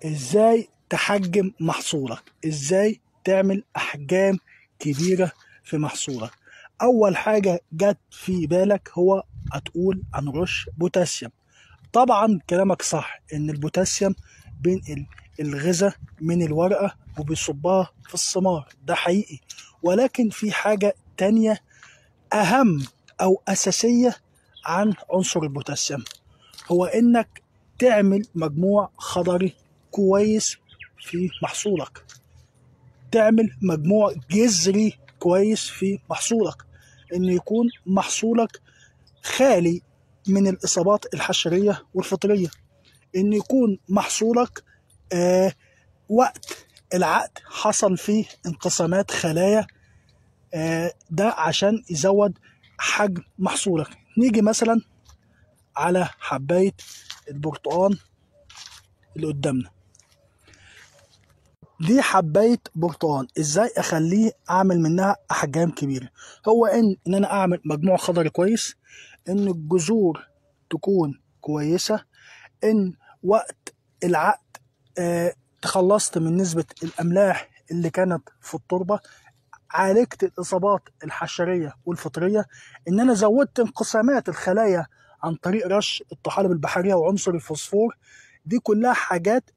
ازاي تحجم محصولك ازاي تعمل احجام كبيرة في محصولك اول حاجة جت في بالك هو هتقول هنرش بوتاسيوم طبعا كلامك صح ان البوتاسيوم بينقل الغذاء من الورقة وبيصبها في الثمار ده حقيقي ولكن في حاجة تانية أهم أو أساسية عن عنصر البوتاسيوم هو إنك تعمل مجموع خضري كويس في محصولك تعمل مجموع جذري كويس في محصولك إن يكون محصولك خالي من الإصابات الحشرية والفطرية إن يكون محصولك آه وقت العقد حصل فيه انقسامات خلايا آه ده عشان يزود حجم محصولك نيجي مثلا على حباية البرتقال اللي قدامنا دي حباية برتقال ازاي اخليه اعمل منها احجام كبيرة هو ان ان انا اعمل مجموع خضري كويس ان الجذور تكون كويسة ان وقت العقد آه تخلصت من نسبة الاملاح اللي كانت في التربة عالجت الاصابات الحشرية والفطرية ان انا زودت انقسامات الخلايا عن طريق رش الطحالب البحرية وعنصر الفوسفور دي كلها حاجات